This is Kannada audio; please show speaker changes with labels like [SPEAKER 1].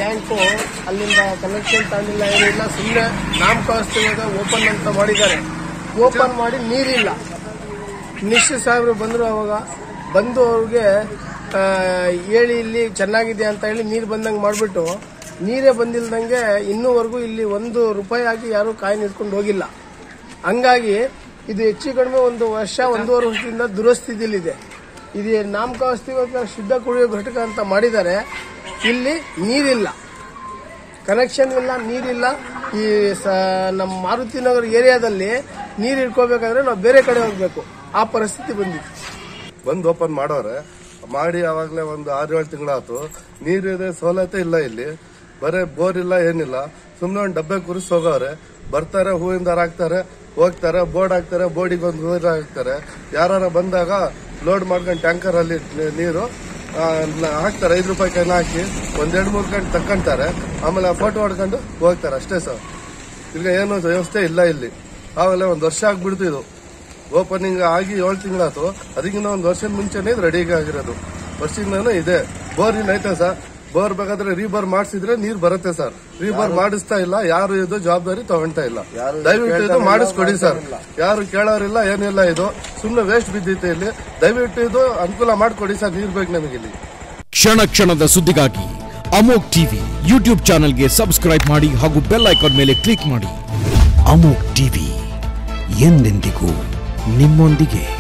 [SPEAKER 1] ಟ್ಯಾಂಕು ಅಲ್ಲಿಂದ ಕನೆಕ್ಷನ್ ತಗೊಂಡಿಲ್ಲ ಏನಿಲ್ಲ ಸುಮ್ಮನೆ ನಾಮಕಾವಸ್ಥೆಯಾಗ ಓಪನ್ ಅಂತ ಮಾಡಿದ್ದಾರೆ ಓಪನ್ ಮಾಡಿ ನೀರಿಲ್ಲ ನಿಶ್ಚಿತ ಸಾಹೇಬರು ಬಂದರು ಅವಾಗ ಬಂದು ಅವ್ರಿಗೆ ಆ, ಹೇಳಿ ಇಲ್ಲಿ ಚೆನ್ನಾಗಿದೆ ಅಂತ ಹೇಳಿ ನೀರು ಬಂದಂಗೆ ಮಾಡಿಬಿಟ್ಟು ನೀರೇ ಬಂದಿಲ್ದಂಗೆ ಇನ್ನೂವರೆಗೂ ಇಲ್ಲಿ ಒಂದು ರೂಪಾಯಿ ಹಾಕಿ ಯಾರೂ ಕಾಯಿ ನಿಂತ್ಕೊಂಡು ಹೋಗಿಲ್ಲ ಹಂಗಾಗಿ ಇದು ಹೆಚ್ಚು ಕಡಿಮೆ ಒಂದು ವರ್ಷ ಒಂದೂವರೆ ವರ್ಷದಿಂದ ದುರಸ್ಥಿತಿಲಿದೆ ಇದು ನಾಮಕಾವಸ್ಥೆಗೋಸ್ಕರ ಶುದ್ಧ ಕುಡಿಯೋ ಘಟಕ ಅಂತ ಮಾಡಿದ್ದಾರೆ ಇಲ್ಲಿ ನೀರಿಲ್ಲ ಕನೆಕ್ಷನ್ ಇಲ್ಲ ನೀರಿಲ್ಲ ಈ ಸ ನಮ್ಮ ಮಾರುತಿನಗರ ಏರಿಯಾದಲ್ಲಿ ನೀರು ಇಟ್ಕೋಬೇಕಾದ್ರೆ ನಾವು ಬೇರೆ ಕಡೆ ಹೋಗ್ಬೇಕು ಆ ಪರಿಸ್ಥಿತಿ ಬಂದಿತ್ತು
[SPEAKER 2] ಬಂದು ಓಪನ್ ಮಾಡೋರೆ ಮಾಡಿ ಅವಾಗಲೇ ಒಂದು ಆರು ಏಳು ತಿಂಗಳಾಯ್ತು ನೀರಿದೆ ಸವಲತ್ತೆ ಇಲ್ಲ ಇಲ್ಲಿ ಬರೇ ಬೋರ್ ಇಲ್ಲ ಏನಿಲ್ಲ ಸುಮ್ಮನೆ ಒಂದು ಡಬ್ಬೆ ಕುರಿಸಿ ಹೋಗೋರೆ ಬರ್ತಾರೆ ಹೂವಿನ ದಾರ ಹಾಕ್ತಾರೆ ಹೋಗ್ತಾರೆ ಬೋರ್ಡ್ ಹಾಕ್ತಾರೆ ಬೋರ್ಡಿಗೆ ಒಂದು ಹೂವಿನ ಹಾಕ್ತಾರೆ ಯಾರು ಬಂದಾಗ ಲೋಡ್ ಮಾಡ್ಕೊಂಡು ಟ್ಯಾಂಕರ್ ಅಲ್ಲಿ ನೀ- ನೀರು ಆ, ನ- ಹಾಕ್ತಾರೆ ಐದು ರೂಪಾಯಿ ಕೈನ ಹಾಕಿ ಒಂದೆರಡು ಮೂರು ಗಂಟೆ ತಕ್ಕೊಂತಾರೆ ಆಮೇಲೆ ಫೋಟೋ ಹೊಡ್ಕೊಂಡು ಹೋಗ್ತಾರೆ ಅಷ್ಟೇ ಸರ್ ಈಗ ಏನು ವ್ಯವಸ್ಥೆ ಇಲ್ಲ ಇಲ್ಲಿ ಆಮೇಲೆ ಒಂದು ವರ್ಷ ಆಗ್ಬಿಡ್ತು ಇದು ಓಪನಿಂಗ್ ಆಗಿ ಏಳು ತಿಂಗಳಾಯ್ತು ಅದಕ್ಕಿಂತ ಒಂದು ವರ್ಷದ ಮುಂಚೆನೇ ಇದು ರೆಡಿ ಆಗಿರೋದು ವರ್ಷದಿಂದನೂ ಇದೆ ಬೋರ್ ಇಲ್ಲ ಐತೆ ಸರ್ ಬೋರ್ ಬೇಕಾದ್ರೆ ರೀಬೋರ್ ಮಾಡಿಸಿದ್ರೆ ನೀರ್ ಬರುತ್ತೆ ಸರ್ ರೀಬೋರ್ ಮಾಡಿಸ್ತಾ ಇಲ್ಲ ಯಾರು ಇದು ಜವಾಬ್ದಾರಿ ತಗೊಂತಾ ಇಲ್ಲ ದಯವಿಟ್ಟು ಇದು ಮಾಡಿಸ್ಕೊಡಿ ಸರ್ ಯಾರು ಕೇಳೋರಿಲ್ಲ ಏನಿಲ್ಲ ಇದು ಸುಮ್ಮನೆ ವೇಸ್ಟ್ ಬಿದ್ದಿತ್ತು ಇಲ್ಲಿ ದಯವಿಟ್ಟು ಇದು ಅನುಕೂಲ ಮಾಡಿಕೊಡಿ ಸರ್ ನೀರ್ ಬೇಕು ನಮಗೆ ಇಲ್ಲಿ
[SPEAKER 3] ಕ್ಷಣ ಕ್ಷಣದ ಸುದ್ದಿಗಾಗಿ ಅಮೋಕ್ ಟಿವಿ ಯೂಟ್ಯೂಬ್ ಚಾನೆಲ್ಗೆ ಸಬ್ಸ್ಕ್ರೈಬ್ ಮಾಡಿ ಹಾಗೂ ಬೆಲ್ ಐಕಾನ್ ಮೇಲೆ ಕ್ಲಿಕ್ ಮಾಡಿ ಅಮೋಕ್ ಟಿವಿ ಎಂದೆಂದಿಗೂ ನಿಮ್ಮೊಂದಿಗೆ